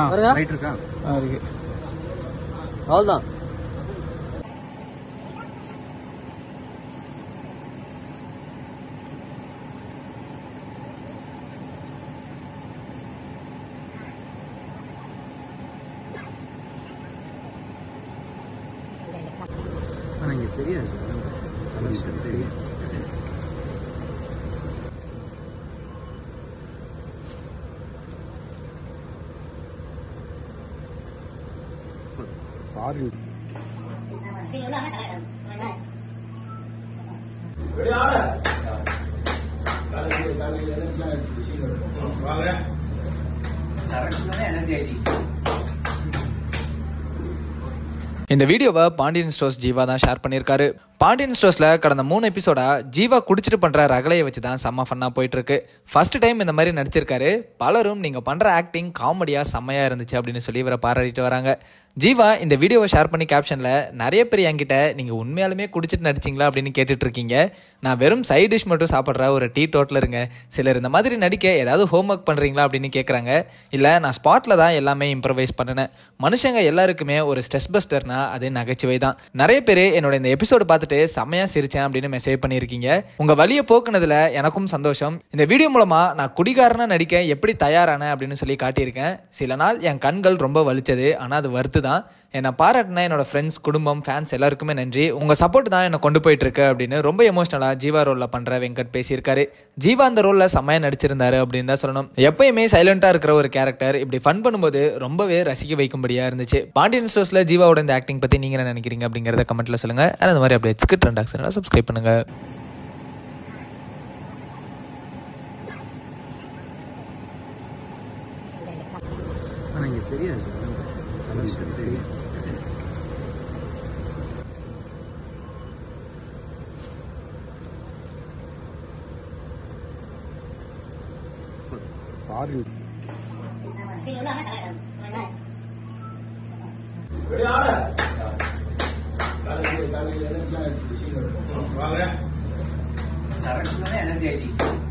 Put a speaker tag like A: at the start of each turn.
A: பாருங்க
B: ரைட் இருக்கா
A: ஆ, இருக்கு அவ்வளோதான்
B: ஆனால் இங்கே தெரியாது அதான் தெரியும் சாரி
C: இந்த வீடியோவை பாண்டியன் ஸ்டோர்ஸ் ஜீவா தான் ஷேர் பண்ணியிருக்காரு பாண்டியன் ஸ்டோர்ஸில் கடந்த மூணு எபிசோடா ஜீவா குடிச்சிட்டு பண்ணுற ரகலையை வச்சு தான் செம்ம ஃபன்னாக போயிட்டு இருக்கு ஃபர்ஸ்ட் டைம் இந்த மாதிரி நடிச்சிருக்காரு பலரும் நீங்கள் பண்ணுற ஆக்டிங் காமெடியாக செம்மையாக இருந்துச்சு அப்படின்னு சொல்லி இவரை பாராட்டிட்டு வராங்க ஜீவா இந்த வீடியோவை ஷேர் பண்ணி கேப்ஷனில் நிறைய பேர் என்கிட்ட நீங்கள் உண்மையாலுமே குடிச்சிட்டு நடிச்சிங்களா அப்படின்னு கேட்டுட்டு இருக்கீங்க நான் வெறும் சைட் டிஷ் மட்டும் சாப்பிட்ற ஒரு டீ டோட்டில் இருங்க சிலர் இந்த மாதிரி நடிக்க ஏதாவது ஹோம் ஒர்க் பண்ணுறீங்களா அப்படின்னு கேட்குறாங்க இல்லை நான் ஸ்பாட்டில் தான் எல்லாமே இம்ப்ரவைஸ் பண்ணினேன் மனுஷங்க எல்லாருக்குமே ஒரு ஸ்ட்ரெஸ் பஸ்டர்னா அது நகைச்சுவை தான் நிறைய பேர் என்னோட இந்த எபிசோடு பார்த்துட்டு செம்மையாக சிரிச்சேன் அப்படின்னு மெசேஜ் பண்ணியிருக்கீங்க உங்கள் வழியை போக்குனதுல எனக்கும் சந்தோஷம் இந்த வீடியோ மூலமாக நான் குடிகாரனா நடிக்க எப்படி தயாரானேன் அப்படின்னு சொல்லி காட்டியிருக்கேன் சில நாள் என் கண்கள் ரொம்ப வலிச்சது ஆனால் அது வருத்து தான் என்னை பாராட்டின என்னோட ஃப்ரெண்ட்ஸ் குடும்பம் ஃபேன்ஸ் எல்லாருக்குமே நன்றி உங்கள் சப்போர்ட் தான் என்னை கொண்டு போயிட்டு இருக்கு அப்படின்னு ரொம்ப எமோஷனலாக ஜீவா ரோலில் பண்ணுற வெங்கட் பேசியிருக்காரு ஜீவா அந்த ரோலில் செம்மையாக நடிச்சிருந்தாரு அப்படின்னு தான் சொல்லணும் எப்பயுமே சைலண்டாக இருக்கிற ஒரு கேரக்டர் இப்படி ஃபன் பண்ணும்போது ரொம்பவே ரசிக்க வைக்கும்படியாக இருந்துச்சு பாண்டியன் ஸ்டோர்ஸில் ஜீவாவோட இந்த ஆக்டிங் பற்றி நீங்கள் என்ன நினைக்கிறீங்க அப்படிங்கிறத கமெண்ட்டில் சொல்லுங்கள் அந்த மாதிரி அப்டேட்ஸ்க்கு ட்ரெண்ட் ஆக்சனால சப்ஸ்கிரைப் பண்ணுங்கள்
B: ஆனால் இங்கே தெரியாது அதான் தெரியும் சாரி
D: சரக்கு எனர்ஜி ஐடி